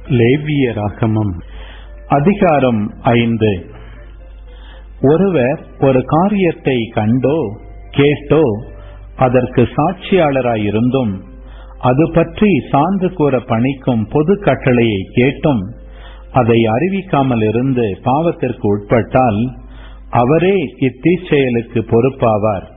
லேவியராகமம் அதிகாரம் ஐந்து ஒருவர் ஒரு காரியத்தை கண்டோ கேட்டோ அதற்கு சாட்சியாளராயிருந்தும் அது பற்றி சான்று கூற பணிக்கும் பொது கட்டளையை கேட்டும் அதை அறிவிக்காமல் இருந்து பாவத்திற்கு உட்பட்டால் அவரே இத்தீச்செயலுக்கு பொறுப்பாவார்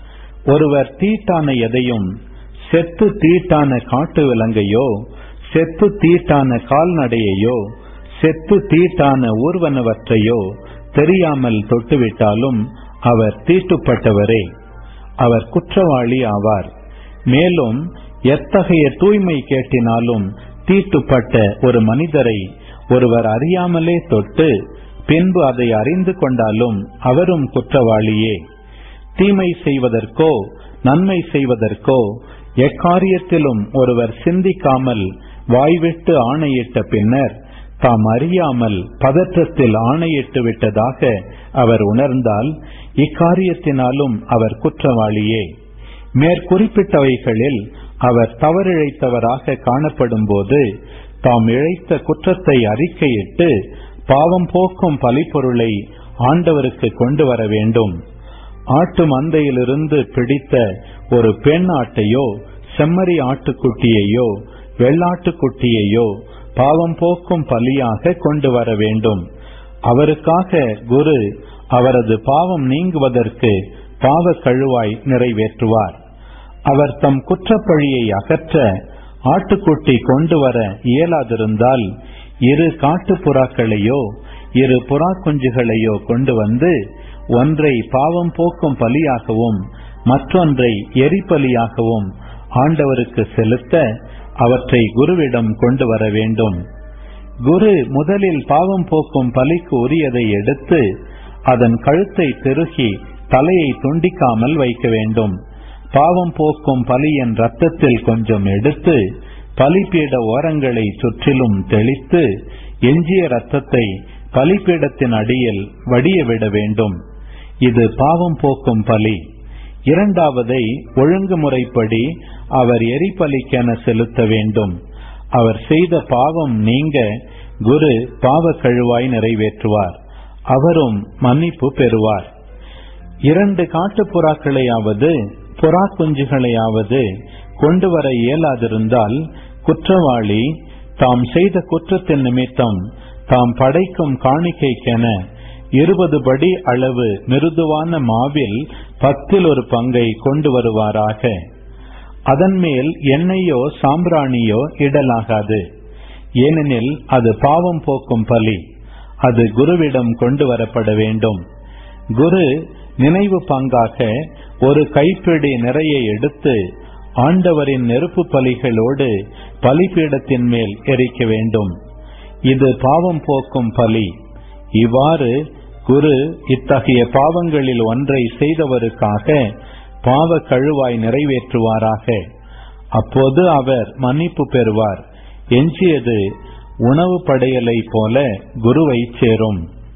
ஒருவர் தீட்டான எதையும் செத்து தீட்டான காட்டு விலங்கையோ செத்து தீட்டான கால்நடையையோ செத்து தீட்டான ஊர்வனவற்றையோ தெரியாமல் தொட்டுவிட்டாலும் அவர் தீட்டுப்பட்டவரே அவர் குற்றவாளி ஆவார் மேலும் எத்தகைய தூய்மை கேட்டினாலும் தீட்டுப்பட்ட ஒரு மனிதரை ஒருவர் அறியாமலே தொட்டு பின்பு அதை அறிந்து கொண்டாலும் அவரும் குற்றவாளியே தீமை செய்வதற்கோ நன்மை செய்வதற்கோ எக்காரியத்திலும் ஒருவர் சிந்திக்காமல் வாய்விட்டு ஆணையிட்ட பின்னர் தாம் அறியாமல் பதற்றத்தில் ஆணையிட்டு விட்டதாக அவர் உணர்ந்தால் இக்காரியத்தினாலும் அவர் குற்றவாளியே மேற்குறிப்பிட்டவைகளில் அவர் தவறிழைத்தவராக காணப்படும் போது தாம் இழைத்த குற்றத்தை அறிக்கையிட்டு பாவம் போக்கும் பலிப்பொருளை ஆண்டவருக்கு கொண்டு வர வேண்டும் ஆட்டு மந்தையிலிருந்து பிடித்த ஒரு பெண் ஆட்டையோ செம்மறி ஆட்டுக்குட்டியையோ வெள்ளாட்டுக்குட்டியையோ பாவம் போக்கும் பலியாக கொண்டு வர வேண்டும் அவருக்காக குரு அவரது பாவம் நீங்குவதற்கு பாவ கழுவாய் நிறைவேற்றுவார் அவர் தம் குற்றப்பழியை அகற்ற ஆட்டுக்குட்டி கொண்டு வர இயலாதிருந்தால் இரு காட்டுப்புறாக்களையோ இரு புறா குஞ்சுகளையோ கொண்டு வந்து ஒன்றை பாவம் போக்கும் பலியாகவும் மற்றொன்றை எரிபலியாகவும் ஆண்டவருக்கு செலுத்த அவற்றை குருவிடம் கொண்டு வர வேண்டும் குரு முதலில் பாவம் போக்கும் பலிக்கு உரியதை எடுத்து அதன் கழுத்தை திருகி தலையை துண்டிக்காமல் வைக்க வேண்டும் பாவம் போக்கும் பலியின் ரத்தத்தில் கொஞ்சம் எடுத்து பலிப்பீட ஓரங்களை சுற்றிலும் தெளித்து எஞ்சிய ரத்தத்தை பலிப்பீடத்தின் அடியில் வடிய விட வேண்டும் இது பாவம் போக்கும் பலி இரண்டாவதை ஒழுங்குமுறைப்படி அவர் எரிபலிக்கென செலுத்த வேண்டும் அவர் செய்த பாவம் நீங்க குரு பாவ கழுவாய் நிறைவேற்றுவார் அவரும் மன்னிப்பு பெறுவார் இரண்டு காட்டுப்புறாக்களையாவது புறா குஞ்சுகளையாவது கொண்டு வர இயலாதிருந்தால் குற்றவாளி தாம் செய்த குற்றத்தின் நிமித்தம் தாம் படைக்கும் காணிக்கைக்கென இருபது படி அளவு மிருதுவான மாவில் பத்தில் ஒரு பங்கை கொண்டு வருவாராக அதன் மேல் எண்ணெயோ சாம்பிராணியோ இடலாகாது ஏனெனில் அது பாவம் போக்கும் பலி அது குருவிடம் கொண்டு வரப்பட வேண்டும் குரு நினைவு பங்காக ஒரு கைப்பிடி நிறைய எடுத்து ஆண்டவரின் நெருப்பு பலிகளோடு பலிபீடத்தின் மேல் எரிக்க வேண்டும் இது பாவம் போக்கும் பலி இவ்வாறு குரு இத்தகைய பாவங்களில் ஒன்றை செய்தவருக்காக பாவ கழுவாய் நிறைவேற்றுவாராக அப்போது அவர் மன்னிப்பு பெறுவார் எஞ்சியது உணவு படையலை போல குருவை சேரும்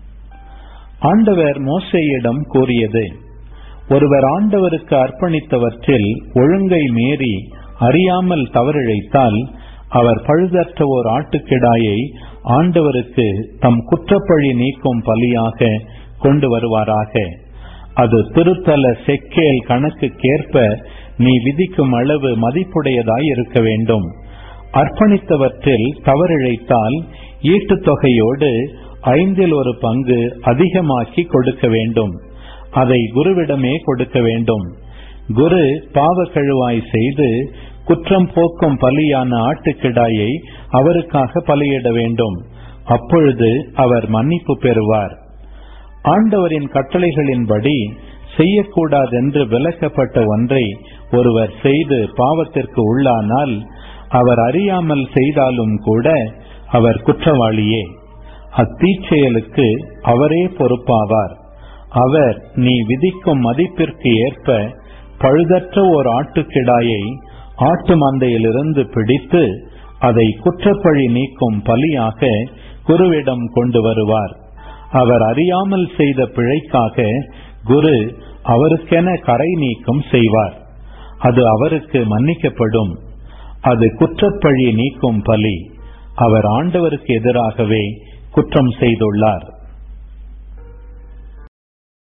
ஆண்டவர் மோசையிடம் கூறியது ஒருவர் ஆண்டவருக்கு அர்ப்பணித்தவற்றில் ஒழுங்கை மீறி அறியாமல் தவறிழைத்தால் அவர் பழுதற்ற ஓர் ஆட்டுக்கிடாயை ஆண்டவருக்கு தம் குற்றப்பழி நீக்கும் பலியாக கொண்டு வருவாராக அது திருத்தல செக்கேல் கணக்குக்கேற்ப நீ விதிக்கும் அளவு மதிப்புடையதாய் இருக்க வேண்டும் அர்ப்பணித்தவற்றில் தவறிழைத்தால் ஈட்டுத் தொகையோடு ஐந்தில் ஒரு பங்கு அதிகமாக்கி கொடுக்க வேண்டும் அதை குருவிடமே கொடுக்க வேண்டும் குரு பாவ கழுவாய் செய்து குற்றம் போக்கும் பலியான ஆட்டுக்கிடாயை அவருக்காக பலியிட வேண்டும் அப்பொழுது அவர் மன்னிப்பு பெறுவார் ஆண்டவரின் கட்டளைகளின்படி செய்யக்கூடாதென்று விலக்கப்பட்ட ஒன்றை ஒருவர் செய்து பாவத்திற்கு உள்ளானால் அவர் அறியாமல் செய்தாலும் கூட அவர் குற்றவாளியே அத்தீச்செயலுக்கு அவரே பொறுப்பாவார் அவர் நீ விதிக்கும் மதிப்பிற்கு ஏற்ப பழுதற்ற ஓர் ஆட்டுக்கிடாயை ஆட்டு மந்தையிலிருந்து பிடித்து அதை குற்றப்பழி நீக்கும் பலியாக குருவிடம் கொண்டு வருவார் அவர் அறியாமல் செய்த பிழைக்காக குரு அவருக்கென கரை நீக்கம் செய்வார் அது அவருக்கு மன்னிக்கப்படும் அது குற்றப்பழி நீக்கும் பலி அவர் ஆண்டவருக்கு எதிராகவே குற்றம் செய்துள்ளார்